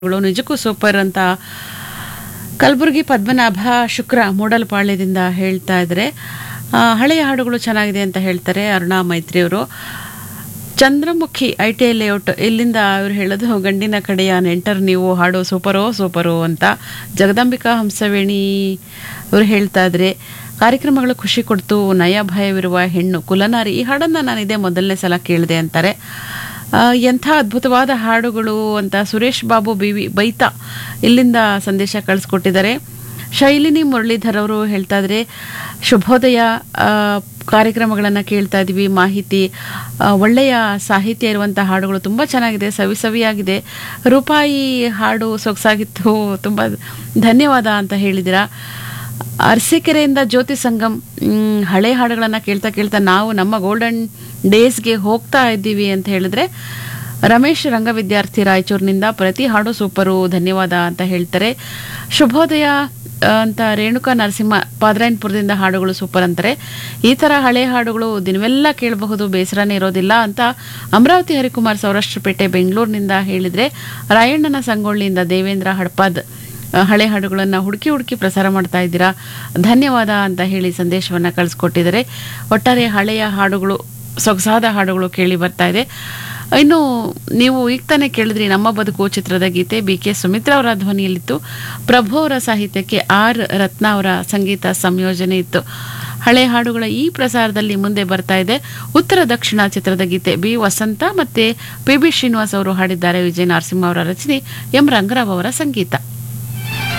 ಗಳು ನಿಜಕ್ಕೂ ಸೂಪರ್ ಅಂತ ಕಲಬುರಗಿ ಪದ್ಮನಾಭ ಶುಕ್ರ ಮೂಡಲಪಾಳ್ಯದಿಂದ ಹೇಳ್ತಾ ಇದ್ದಾರೆ ಆ, ಹಳೆಯ ಹಾಡುಗಳು ಚೆನ್ನಾಗಿದೆ ಅಂತ ಹೇಳ್ತಾರೆ ಅರುಣಾ ಮೈತ್ರಿಯವರು Chandramukhi I T I layout ಇಲ್ಲಿಂದ ಅವ್ರು ಹೇಳೋದು ಗಂಡಿನ ಕಡೆಯ ನೆಂಟರ್ ನೀವು ಹಾಡು ಸೂಪರೋ ಸೂಪರೋ ಅಂತ ಜಗದಾಂಬಿಕಾ ಹಂಸವೇಣಿ ಅವರು ಹೇಳ್ತಾ ಇದ್ರೆ ಕಾರ್ಯಕ್ರಮಗಳು ಖುಷಿ ಕೊಡ್ತು ನಯ ಭಯವಿರುವ ಹೆಣ್ಣು ಕುಲನಾರಿ ಈ ಹಾಡನ್ನು ನಾನು ಇದೇ ಮೊದಲನೇ ಸಲ ಕೇಳಿದೆ ಅಂತಾರೆ ಆ, ಎಂಥ ಅದ್ಭುತವಾದ ಹಾಡುಗಳು ಅಂತ ಸುರೇಶ್ ಬಾಬು ಬಿ ವಿ ಬೈತಾ ಇಲ್ಲಿಂದ ಸಂದೇಶ ಕಳಿಸ್ಕೊಟ್ಟಿದ್ದಾರೆ ಶೈಲಿನಿ ಮುರಳೀಧರ್ ಅವರು ಹೇಳ್ತಾ ಇದ್ರೆ ಶುಭೋದಯ ಕಾರ್ಯಕ್ರಮಗಳನ್ನು ಕೇಳ್ತಾ ಇದ್ವಿ ಮಾಹಿತಿ ಆ, ಒಳ್ಳೆಯ ಸಾಹಿತ್ಯ ಇರುವಂಥ ಹಾಡುಗಳು ತುಂಬ ಚೆನ್ನಾಗಿದೆ ಸವಿ ಸವಿಯಾಗಿದೆ ರೂಪಾಯಿ ಹಾಡು ಸೊಗಸಾಗಿತ್ತು ತುಂಬ ಧನ್ಯವಾದ ಅಂತ ಹೇಳಿದಿರಾ ಅರಸೀಕೆರೆಯಿಂದ ಜ್ಯೋತಿ ಸಂಗಮ್ ಮ್, ಹಳೆ ಹಾಡುಗಳನ್ನು ಕೇಳ್ತಾ ಕೇಳ್ತಾ ನಾವು ನಮ್ಮ ಗೋಲ್ಡನ್ ಡೇಸ್ಗೆ ಹೋಗ್ತಾ ಇದ್ದೀವಿ ಅಂತ ಹೇಳಿದ್ರೆ ರಮೇಶ್ ರಂಗವಿದ್ಯಾರ್ಥಿ ರಾಯಚೂರಿನಿಂದ ಪ್ರತಿ ಹಾಡು ಸೂಪರು ಧನ್ಯವಾದ ಅಂತ ಹೇಳ್ತಾರೆ ಶುಭೋದಯ ಆ, ಅಂತ ರೇಣುಕಾ ನರಸಿಂಹ ಪಾದರಾಯನ್ಪುರದಿಂದ ಹಾಡುಗಳು ಸೂಪರ್ ಅಂತಾರೆ ಈ ಥರ ಹಳೆ ಹಾಡುಗಳು ದಿನವೆಲ್ಲ ಕೇಳಬಹುದು ಬೇಸರನೇ ಇರೋದಿಲ್ಲ ಅಂತ ಅಮರಾವತಿ ಹರಿಕುಮಾರ್ ಸೌರಾಷ್ಟ್ರಪೇಟೆ ಬೆಂಗಳೂರಿನಿಂದ ಹೇಳಿದರೆ ರಾಯಣ್ಣನ ಸಂಗೊಳ್ಳಿಯಿಂದ ದೇವೇಂದ್ರ ಹಡ್ಪಾದ್ ಆ, ಹಳೆ ಹಾಡುಗಳನ್ನು ಹುಡುಕಿ ಹುಡುಕಿ ಪ್ರಸಾರ ಮಾಡ್ತಾ ಇದ್ದೀರಾ ಧನ್ಯವಾದ ಅಂತ ಹೇಳಿ ಸಂದೇಶವನ್ನು ಕಳಿಸ್ಕೊಟ್ಟಿದ್ದಾರೆ ಒಟ್ಟಾರೆ ಹಳೆಯ ಹಾಡುಗಳು ಸೊಗಸಾದ ಹಾಡುಗಳು ಕೇಳಿ ಬರ್ತಾ ಇದೆ ಇನ್ನು ನೀವು ಈಗ ತಾನೇ ಕೇಳಿದ್ರಿ ನಮ್ಮ ಬದುಕು ಚಿತ್ರದ ಗೀತೆ ಬಿ ಕೆ ಸುಮಿತ್ರಾ ಅವರ ಧ್ವನಿಯಲ್ಲಿತ್ತು ಪ್ರಭು ಅವರ ಸಾಹಿತ್ಯಕ್ಕೆ ಆರ್ ರತ್ನ ಅವರ ಸಂಗೀತ ಸಂಯೋಜನೆ ಇತ್ತು ಹಳೆ ಹಾಡುಗಳ ಈ ಪ್ರಸಾರದಲ್ಲಿ ಮುಂದೆ ಬರ್ತಾ ಇದೆ ಉತ್ತರ ದಕ್ಷಿಣ ಚಿತ್ರದ ಗೀತೆ ಬಿ ವಸಂತ ಮತ್ತೆ ಪಿ ಬಿ ಶ್ರೀನಿವಾಸ್ ಅವರು ಹಾಡಿದ್ದಾರೆ ವಿಜಯ ನರಸಿಂಹ ಅವರ ರಚನೆ ಎಂ ರಂಗರಾವ್ ಅವರ ಸಂಗೀತ